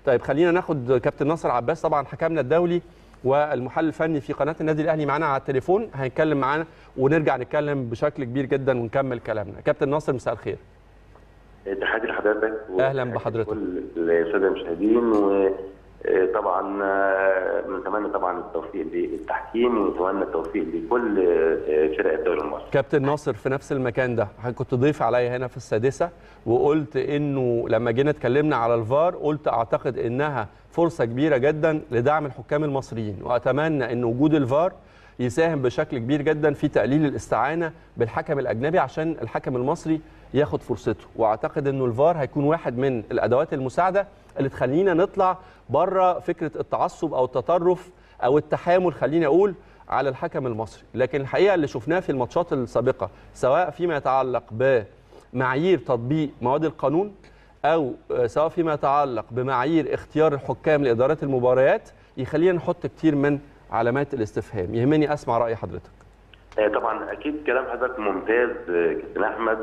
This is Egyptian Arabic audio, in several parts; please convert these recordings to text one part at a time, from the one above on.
طيب خلينا ناخد كابتن ناصر عباس طبعا حكمنا الدولي والمحلل الفني في قناه النادي الاهلي معانا على التليفون هيتكلم معانا ونرجع نتكلم بشكل كبير جدا ونكمل كلامنا كابتن ناصر مساء الخير تحياتي لحضرتك أهلاً بحضرتك. كل الساده المشاهدين وطبعا نتمنى طبعا التوفيق للتحكيم ونتمنى التوفيق لكل فرق الدوري المصري كابتن ناصر في نفس المكان ده حضرتك كنت ضيف عليا هنا في السادسه وقلت انه لما جينا اتكلمنا على الفار قلت اعتقد انها فرصه كبيره جدا لدعم الحكام المصريين واتمنى ان وجود الفار يساهم بشكل كبير جدا في تقليل الاستعانه بالحكم الاجنبي عشان الحكم المصري ياخد فرصته واعتقد انه الفار هيكون واحد من الادوات المساعده اللي تخلينا نطلع بره فكره التعصب او التطرف او التحامل خليني اقول على الحكم المصري لكن الحقيقه اللي شفناه في الماتشات السابقه سواء فيما يتعلق بمعايير تطبيق مواد القانون او سواء فيما يتعلق بمعايير اختيار الحكام لاداره المباريات يخلينا نحط كتير من علامات الاستفهام يهمني اسمع راي حضرتك طبعا اكيد كلام حضرتك ممتاز كابتن احمد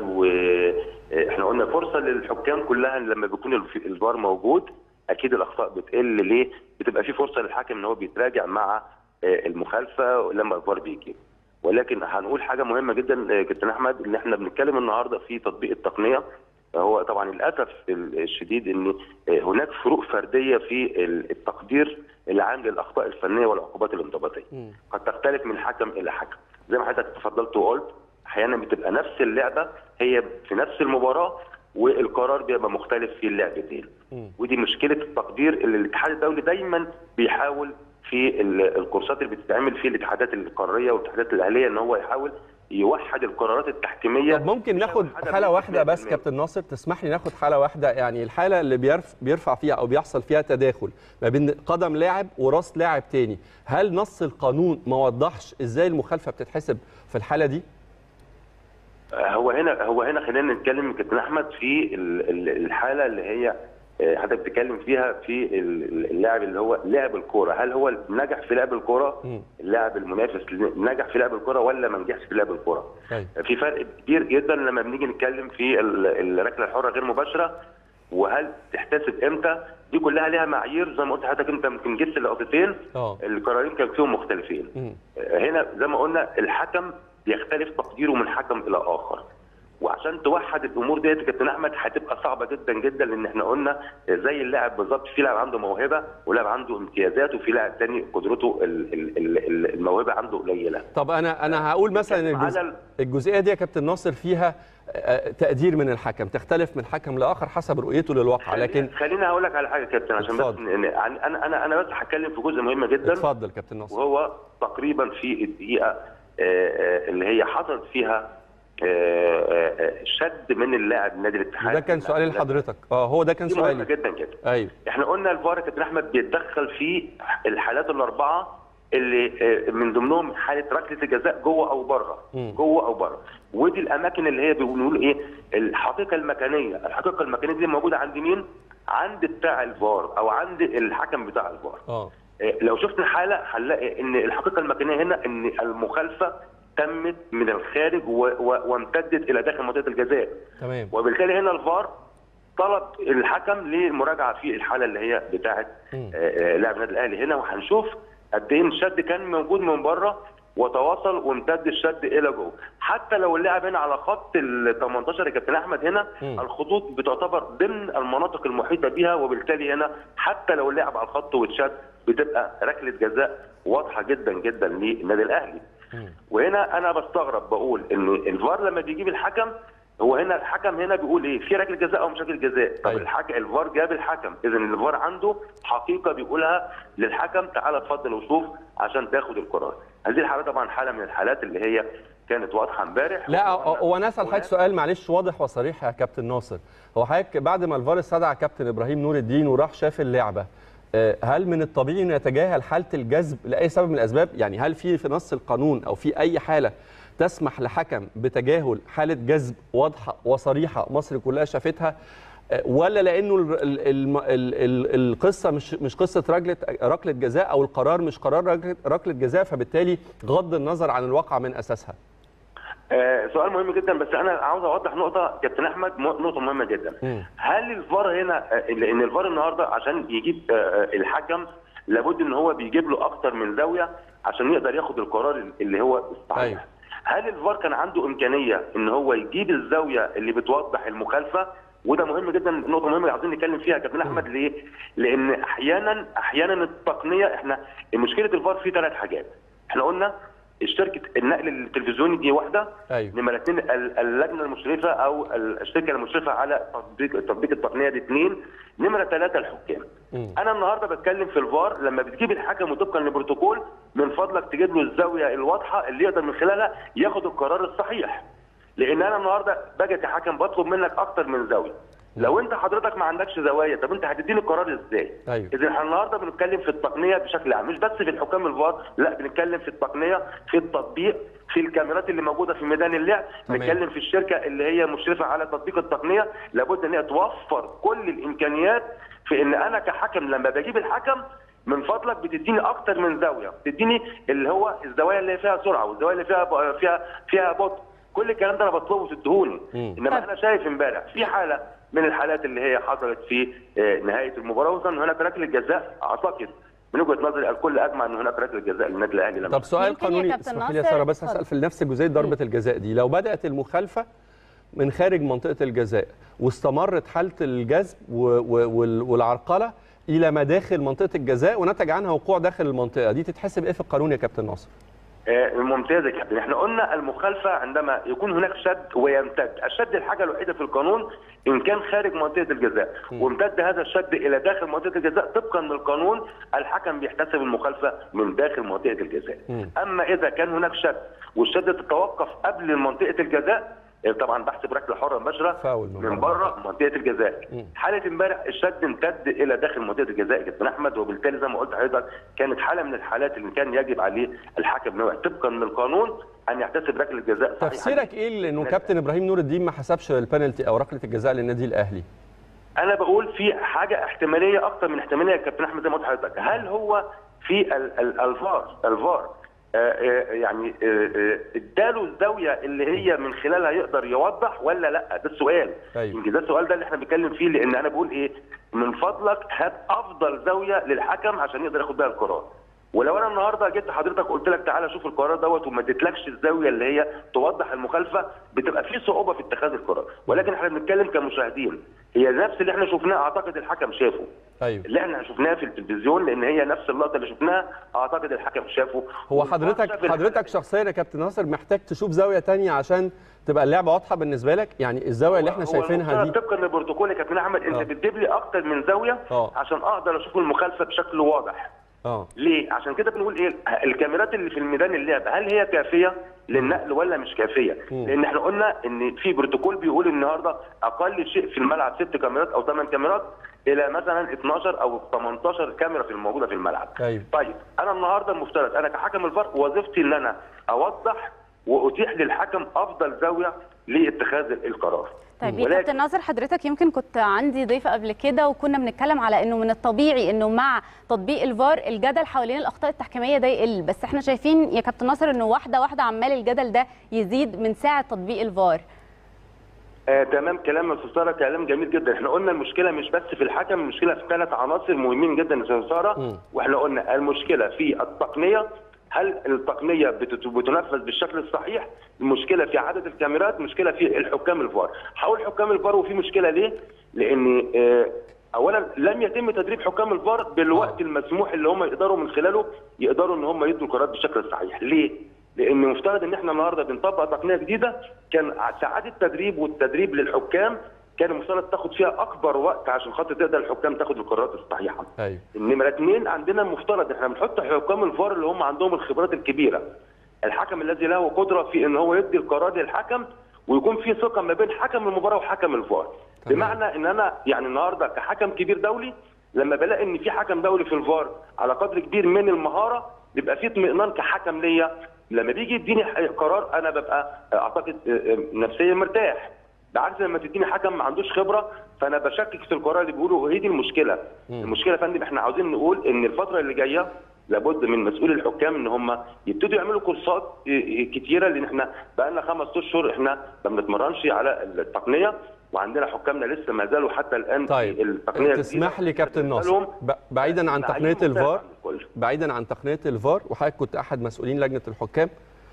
واحنا قلنا فرصه للحكام كلها لما بيكون الفار موجود اكيد الاخطاء بتقل ليه؟ بتبقى في فرصه للحاكم ان هو بيتراجع مع المخالفه لما الفار بيجي ولكن هنقول حاجه مهمه جدا كابتن احمد ان احنا بنتكلم النهارده في تطبيق التقنيه هو طبعا للاسف الشديد ان هناك فروق فرديه في التقدير العام للاخطاء الفنيه والعقوبات الانضباطيه قد تختلف من حكم الى حكم زي ما حضرتك تفضلت وقلت احيانا بتبقى نفس اللعبه هي في نفس المباراه والقرار بيبقى مختلف في اللعبتين ودي مشكله التقدير اللي الاتحاد الدولي دايما بيحاول في الكورسات اللي بتتعمل في الاتحادات القاريه والاتحادات الاهليه ان هو يحاول يوحد القرارات التحكيميه طب ممكن ناخد حاله واحده بس كابتن ناصر تسمح لي ناخد حاله واحده يعني الحاله اللي بيرف بيرفع فيها او بيحصل فيها تداخل ما بين قدم لاعب وراس لاعب تاني هل نص القانون ما وضحش ازاي المخالفه بتتحسب في الحاله دي هو هنا هو هنا خلينا نتكلم كابتن احمد في الحاله اللي هي حضرتك بتتكلم فيها في اللاعب اللي هو لعب الكوره هل هو نجح في لعب الكوره اللاعب المنافس نجح في لعب الكوره ولا ما نجحش في لعب الكوره في فرق كبير جدا لما بنيجي نتكلم في الركله الحره غير مباشره وهل تحتسب امتى دي كلها ليها معايير زي ما قلت لحضرتك انت يمكن جبت اللقطتين القرارين كانوا فيهم مختلفين هنا زي ما قلنا الحكم بيختلف تقديره من حكم الى اخر وعشان توحد الامور ديت يا كابتن احمد هتبقى صعبه جدا جدا لان احنا قلنا زي اللاعب بالظبط في لاعب عنده موهبه ولاعب عنده امتيازات وفي لاعب تاني قدرته الموهبه عنده قليله. طب انا انا هقول مثلا الجزء الجزئيه دي يا كابتن ناصر فيها تقدير من الحكم تختلف من حكم لاخر حسب رؤيته للواقع لكن خليني هقول لك على حاجه يا كابتن عشان بس انا انا انا بس هتكلم في جزء مهم جدا اتفضل كابتن ناصر وهو تقريبا في الدقيقه اللي هي حصلت فيها شد من اللاعب النادي الاتحاد ده كان سؤالي لحضرتك اه هو ده كان سؤالي جدا كده ايوه احنا قلنا الفار كابتن احمد بيتدخل في الحالات الاربعه اللي من ضمنهم حاله ركله الجزاء جوه او بره جوه او بره ودي الاماكن اللي هي بيقولوا ايه الحقيقه المكانيه الحقيقه المكانيه دي موجوده عند مين عند بتاع الفار او عند الحكم بتاع الفار اه لو شفنا الحاله هنلاقي ان الحقيقه المكانيه هنا ان المخالفه تمت من الخارج وامتدت الى داخل منطقه الجزاء تمام وبالتالي هنا الفار طلب الحكم للمراجعه في الحاله اللي هي بتاعه لاعب النادي الاهلي هنا وهنشوف قد ايه الشد كان موجود من بره وتواصل وامتد الشد الى جوه حتى لو اللاعب هنا على خط ال 18 يا كابتن احمد هنا م. الخطوط بتعتبر ضمن المناطق المحيطه بها وبالتالي هنا حتى لو اللاعب على الخط واتشد بتبقى ركله جزاء واضحه جدا جدا للنادي الاهلي وهنا انا بستغرب بقول ان الفار لما بيجيب الحكم هو هنا الحكم هنا بيقول ايه في ركله جزاء او مش ركله جزاء طب أيوة. الحكم الفار جاب الحكم اذا الفار عنده حقيقه بيقولها للحكم تعالى اتفضل وشوف عشان تاخد القرار هذه الحاله طبعا حاله من الحالات اللي هي كانت واضحه امبارح لا هو انا اسال حضرتك سؤال معلش واضح وصريح يا كابتن ناصر هو حضرتك بعد ما الفار استدعى كابتن ابراهيم نور الدين وراح شاف اللعبه هل من الطبيعي انه يتجاهل حاله الجذب لاي سبب من الاسباب يعني هل في في نص القانون او في اي حاله تسمح لحكم بتجاهل حاله جذب واضحه وصريحه مصر كلها شافتها ولا لانه ال ال ال ال القصه مش مش قصه ركله ركله جزاء او القرار مش قرار ركله جزاء فبالتالي غض النظر عن الواقع من اساسها آه سؤال مهم جدا بس انا عاوز اوضح نقطه كابتن احمد م- نقطه مهمه جدا مم. هل الفار هنا آه، لان الفار النهارده عشان يجيب آه، آه، الحكم لابد ان هو بيجيب له اكتر من زاويه عشان يقدر ياخد القرار اللي هو الصحيح أيوة. هل الفار كان عنده امكانيه ان هو يجيب الزاويه اللي بتوضح المخالفه وده مهم جدا نقطه مهمه عاوزين نتكلم فيها يا كابتن احمد ليه؟ لان احيانا احيانا التقنيه احنا مشكله الفار فيه ثلاث حاجات احنا قلنا شركه النقل التلفزيوني دي واحده ايوه نمرة اثنين ال- اللجنه المشرفه او ال- الشركه المشرفه على تطبيق تطبيق التقنيه دي اثنين نمره ثلاثه الحكام. مم. انا النهارده بتكلم في الفار لما بتجيب الحكم وطبقا لبروتوكول من فضلك تجيب له الزاويه الواضحه اللي يقدر من خلالها ياخد القرار الصحيح. لان انا النهارده باجي كحكم بطلب منك اكتر من زاويه. لو انت حضرتك ما عندكش زوايا طب انت هتديني القرار ازاي؟ ايوه اذا احنا النهارده بنتكلم في التقنيه بشكل عام مش بس في الحكام الفار لا بنتكلم في التقنيه في التطبيق في الكاميرات اللي موجوده في ميدان اللعب تمام. بنتكلم في الشركه اللي هي مشرفه على تطبيق التقنيه لابد ان هي توفر كل الامكانيات في ان انا كحكم لما بجيب الحكم من فضلك بتديني اكتر من زاويه بتديني اللي هو الزوايا اللي فيها سرعه والزوايا اللي فيها فيها فيها بطء كل الكلام ده انا بطلبه تديهوني مم. انما طب. انا شايف امبارح في حاله من الحالات اللي هي حصلت في آه، نهايه المباراه وصل ان هناك ركله جزاء اعتقد من وجهه نظري الكل اجمع ان هناك ركله جزاء للنادي الاهلي لما طب سؤال يمكن يا قانوني كابتن اسمح لي يا ناصر، ساره بس اتفضل. هسال في نفس جزئيه ضربه الجزاء دي لو بدات المخالفه من خارج منطقه الجزاء واستمرت حاله الجذب و- و- وال- والعرقله الى مداخل منطقه الجزاء ونتج عنها وقوع داخل المنطقه دي تتحسب ايه في القانون يا كابتن ناصر؟ آه، ممتاز يا كابتن احنا قلنا المخالفه عندما يكون هناك شد ويمتد الشد الحاجه الوحيده في القانون ان كان خارج منطقه الجزاء وامتد هذا الشد الى داخل منطقه الجزاء طبقا للقانون الحكم بيحتسب المخالفه من داخل منطقه الجزاء مم. اما اذا كان هناك شد والشد تتوقف قبل منطقه الجزاء آه، طبعا بحسب ركله حره مباشره فاول من من بره. بره منطقه الجزاء مم. حاله امبارح الشد امتد الى داخل منطقه الجزاء يا كابتن احمد وبالتالي زي ما قلت لحضرتك كانت حاله من الحالات اللي كان يجب عليه الحكم نوع طبقا للقانون ان يحتسب ركله جزاء صحيحة. تفسيرك ايه لانه كابتن ابراهيم نور الدين ما حسبش البنالتي او ركله الجزاء للنادي الاهلي؟ انا بقول في حاجه احتماليه اكتر من احتماليه يا كابتن احمد زي ما قلت لحضرتك هل هو في ال- ال- الفار الفار آه، آه، يعني آه، آه، اداله الزاويه اللي هي من خلالها يقدر يوضح ولا لا ده السؤال أيوة. يمكن ده السؤال ده اللي احنا بنتكلم فيه لان انا بقول ايه من فضلك هات افضل زاويه للحكم عشان يقدر ياخد بيها القرار ولو انا النهارده جيت لحضرتك قلت لك تعالى شوف القرار دوت وما اديتلكش الزاويه اللي هي توضح المخالفه بتبقى في صعوبه في اتخاذ القرار ولكن احنا بنتكلم كمشاهدين هي نفس اللي احنا شفناه اعتقد الحكم شافه ايوه اللي احنا شفناه في التلفزيون لان هي نفس اللقطه اللي شفناها اعتقد الحكم شافه هو والفار حضرتك شاف حضرتك شخصيا يا كابتن ناصر محتاج تشوف زاويه تانية عشان تبقى اللعبه واضحه بالنسبه لك يعني الزاويه اللي احنا هو شايفينها المفترض دي طبقا للبروتوكول يا كابتن احمد انت آه. بتجيب لي اكتر من زاويه آه. عشان اقدر اشوف المخالفه بشكل واضح اه ليه؟ عشان كده بنقول ايه؟ الكاميرات اللي في الميدان اللعب هل هي كافيه للنقل ولا مش كافيه؟ مم. لان احنا قلنا ان في بروتوكول بيقول النهارده اقل شيء في الملعب ست كاميرات او ثمان كاميرات الى مثلا 12 او 18 كاميرا في الموجوده في الملعب. ايوه طيب انا النهارده المفترض انا كحكم الفار وظيفتي ان انا اوضح واتيح للحكم افضل زاويه لاتخاذ القرار. طيب يا ولكن- كابتن ناصر حضرتك يمكن كنت عندي ضيفه قبل كده وكنا بنتكلم على انه من الطبيعي انه مع تطبيق الفار الجدل حوالين الاخطاء التحكيميه ده يقل بس احنا شايفين يا كابتن ناصر انه واحده واحده عمال الجدل ده يزيد من ساعه تطبيق الفار آه تمام كلام استاذ ساره كلام جميل جدا احنا قلنا المشكله مش بس في الحكم المشكله في ثلاث عناصر مهمين جدا يا استاذ ساره مم. واحنا قلنا المشكله في التقنيه هل التقنيه بتت- بتنفذ بالشكل الصحيح المشكله في عدد الكاميرات مشكله في الحكام الفار هقول حكام الفار وفي مشكله ليه لان آه اولا لم يتم تدريب حكام الفار بالوقت آه. المسموح اللي هم يقدروا من خلاله يقدروا ان هم يدوا القرارات بالشكل الصحيح ليه لان مفترض ان احنا النهارده بنطبق تقنيه جديده كان ساعات التدريب والتدريب للحكام كان المفترض تاخد فيها اكبر وقت عشان خاطر تقدر الحكام تاخد القرارات الصحيحه. ايوه النمره اثنين عندنا المفترض احنا بنحط حكام الفار اللي هم عندهم الخبرات الكبيره. الحكم الذي له قدره في ان هو يدي القرار للحكم ويكون في ثقه ما بين حكم المباراه وحكم الفار. تمام. بمعنى ان انا يعني النهارده كحكم كبير دولي لما بلاقي ان في حكم دولي في الفار على قدر كبير من المهاره بيبقى في اطمئنان كحكم ليا لما بيجي يديني قرار انا ببقى اعتقد نفسيا مرتاح بعكس لما تديني حكم ما عندوش خبره فانا بشكك في القرار اللي بيقوله وهي دي المشكله مم. المشكله يا فندم احنا عاوزين نقول ان الفتره اللي جايه لابد من مسؤولي الحكام ان هم يبتدوا يعملوا كورسات كتيره لان احنا بقى لنا خمس اشهر احنا ما بنتمرنش على التقنيه وعندنا حكامنا لسه ما زالوا حتى الان طيب في التقنيه تسمح لي كابتن ناصر ب- بعيدا عن تقنيه الفار بعيدا عن تقنيه الفار وحضرتك كنت احد مسؤولين لجنه الحكام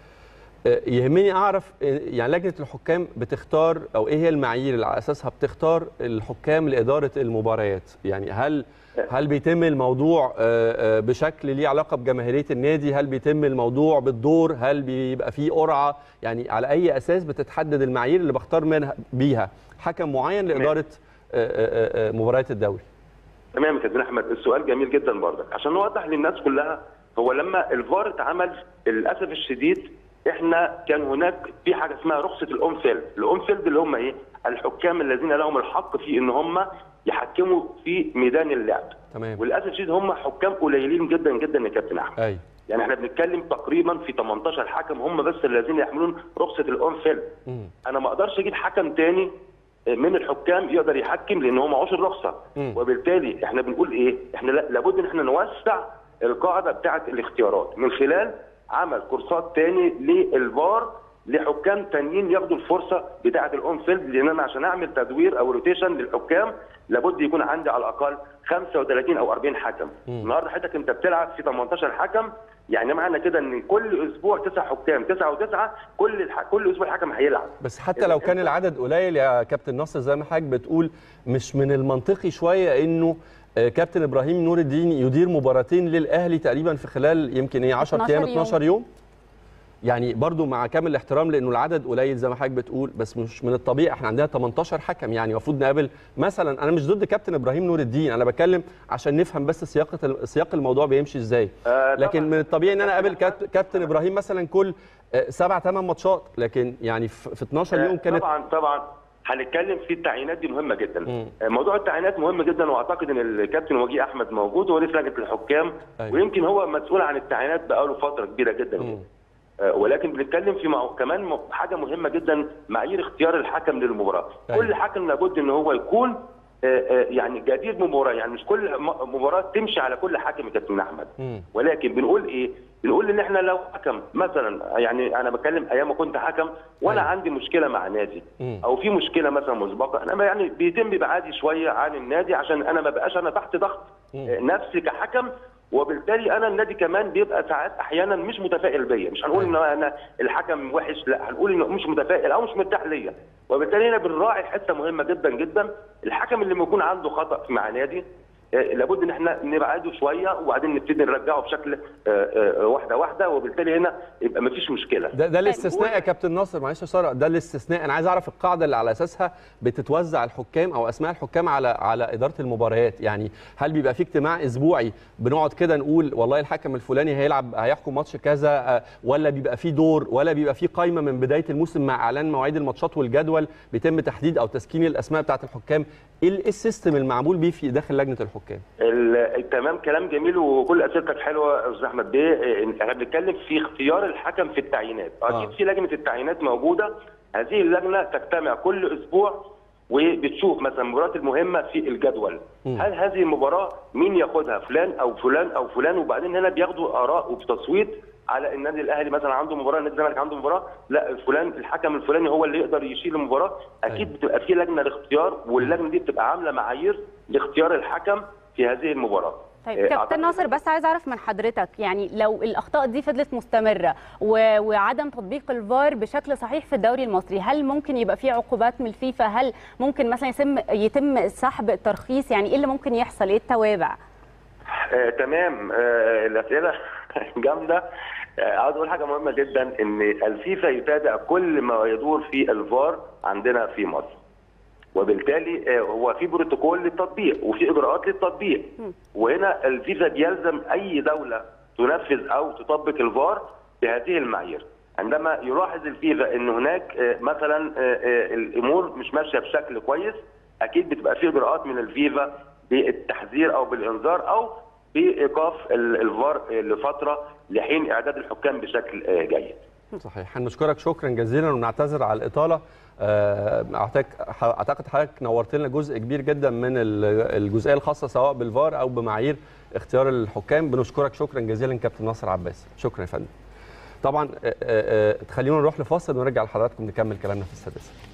آه، يهمني اعرف آه، يعني لجنه الحكام بتختار او ايه هي المعايير اللي على اساسها بتختار الحكام لاداره المباريات يعني هل هل بيتم الموضوع آه، آه، بشكل ليه علاقه بجماهيريه النادي هل بيتم الموضوع بالدور هل بيبقى فيه قرعه يعني على اي اساس بتتحدد المعايير اللي بختار منها بيها حكم معين لاداره آه، آه، آه، مباريات الدوري تمام يا كابتن احمد السؤال جميل جدا برضك عشان نوضح للناس كلها هو لما الفار اتعمل للاسف الشديد احنا كان هناك في حاجه اسمها رخصه الاون فيلد، الاون فيلد اللي هم ايه؟ الحكام الذين لهم الحق في ان هم يحكموا في ميدان اللعب. تمام وللاسف الشديد هم حكام قليلين جدا جدا يا كابتن احمد. اي يعني احنا بنتكلم تقريبا في 18 حكم هم بس الذين يحملون رخصه الاون فيلد. مم. انا ما اقدرش اجيب حكم تاني من الحكام يقدر يحكم لان هو معهوش الرخصه مم. وبالتالي احنا بنقول ايه احنا لا- لابد ان احنا نوسع القاعده بتاعه الاختيارات من خلال عمل كورسات تاني للفار لحكام تانيين ياخدوا الفرصه بتاعه الاون فيلد لان انا عشان اعمل تدوير او روتيشن للحكام لابد يكون عندي على الاقل 35 او 40 حكم النهارده حضرتك انت بتلعب في 18 حكم يعني معنى كده ان كل اسبوع تسع حكام تسعه وتسعه كل الح... كل اسبوع الحكم هيلعب بس حتى لو كان العدد قليل يا كابتن نصر زي ما حضرتك بتقول مش من المنطقي شويه انه آه، كابتن ابراهيم نور الدين يدير مباراتين للاهلي تقريبا في خلال يمكن ايه 10 ايام 12 يوم. 12 يوم يعني برضو مع كامل الاحترام لانه العدد قليل زي ما حضرتك بتقول بس مش من الطبيعي احنا عندنا 18 حكم يعني المفروض نقابل مثلا انا مش ضد كابتن ابراهيم نور الدين انا بتكلم عشان نفهم بس سياقه سياق الموضوع بيمشي ازاي آه، لكن طبعاً. من الطبيعي ان انا اقابل كابت- كابتن ابراهيم مثلا كل آه، سبع ثمان ماتشات لكن يعني في في 12 يوم كانت طبعا طبعا هنتكلم في التعيينات دي مهمه جدا مم. موضوع التعيينات مهم جدا واعتقد ان الكابتن وجيه احمد موجود هو رئيس لجنه الحكام أيوة. ويمكن هو مسؤول عن التعيينات بقاله فتره كبيره جدا مم. آه، ولكن بنتكلم في مع... كمان م- حاجه مهمه جدا معايير اختيار الحكم للمباراه أيوة. كل حكم لابد ان هو يكون آه، آه، يعني جدير بمباراه يعني مش كل م- مباراه تمشي على كل حكم يا كابتن احمد مم. ولكن بنقول ايه؟ بنقول ان احنا لو حكم مثلا يعني انا بتكلم ايام ما كنت حكم وانا أيوة. عندي مشكله مع نادي مم. او في مشكله مثلا مسبقه انا يعني بيتم بيبعادي شويه عن النادي عشان انا ما بقاش انا تحت ضغط مم. آه، نفسي كحكم وبالتالي انا النادي كمان بيبقى ساعات احيانا مش متفائل بيا مش هنقول ان انا الحكم وحش لا هنقول انه مش متفائل او مش مرتاح ليا وبالتالي هنا بنراعي حته مهمه جدا جدا الحكم اللي لما يكون عنده خطا مع نادي آه، لابد ان احنا نبعده شويه وبعدين نبتدي نرجعه بشكل آه، آه، واحده واحده وبالتالي هنا يبقى ما فيش مشكله ده ده الاستثناء يا كابتن ناصر معلش يا ساره ده الاستثناء انا عايز اعرف القاعده اللي على اساسها بتتوزع الحكام او اسماء الحكام على على اداره المباريات يعني هل بيبقى في اجتماع اسبوعي بنقعد كده نقول والله الحكم الفلاني هيلعب هيحكم ماتش كذا آه، ولا بيبقى في دور ولا بيبقى في قائمه من بدايه الموسم مع اعلان مواعيد الماتشات والجدول بيتم تحديد او تسكين الاسماء بتاعه الحكام ايه ال- إيه السيستم المعمول بيه في داخل لجنه الحكام ال- تمام كلام جميل وكل اسئلتك حلوه يا استاذ احمد بيه إيه، احنا بنتكلم في اختيار الحكم في التعيينات اكيد آه. في لجنه التعيينات موجوده هذه اللجنه تجتمع كل اسبوع وبتشوف مثلا المباريات المهمه في الجدول مم. هل هذه المباراه مين ياخدها فلان او فلان او فلان وبعدين هنا بياخدوا اراء وبتصويت على النادي الاهلي مثلا عنده مباراه النادي الزمالك عنده مباراه لا فلان الحكم الفلاني هو اللي يقدر يشيل المباراه اكيد أيوة. بتبقى في لجنه لاختيار واللجنه دي بتبقى عامله معايير لاختيار الحكم في هذه المباراه طيب آه، كابتن أعتقد- ناصر بس عايز اعرف من حضرتك يعني لو الاخطاء دي فضلت مستمره و... وعدم تطبيق الفار بشكل صحيح في الدوري المصري هل ممكن يبقى في عقوبات من الفيفا هل ممكن مثلا يتم يتم سحب الترخيص يعني ايه اللي ممكن يحصل ايه التوابع آه، تمام آه، الاسئله جامده آه، عاوز اقول حاجه مهمه جدا ان الفيفا يتابع كل ما يدور في الفار عندنا في مصر وبالتالي آه، هو في بروتوكول للتطبيق وفي اجراءات للتطبيق وهنا الفيفا بيلزم اي دوله تنفذ او تطبق الفار بهذه المعايير عندما يلاحظ الفيفا ان هناك آه، مثلا آه، آه، الامور مش ماشيه بشكل كويس اكيد بتبقى في اجراءات من الفيفا بالتحذير او بالانذار او بايقاف ال- الفار آه، لفتره لحين اعداد الحكام بشكل آه، جيد صحيح هنشكرك شكرا جزيلا ونعتذر على الاطاله آه، اعتقد اعتقد حضرتك نورت لنا جزء كبير جدا من ال- الجزئيه الخاصه سواء بالفار او بمعايير اختيار الحكام بنشكرك شكرا جزيلا كابتن ناصر عباس شكرا يا فندم طبعا آه، آه، آه، تخلينا نروح لفاصل ونرجع لحضراتكم نكمل كلامنا في السادسه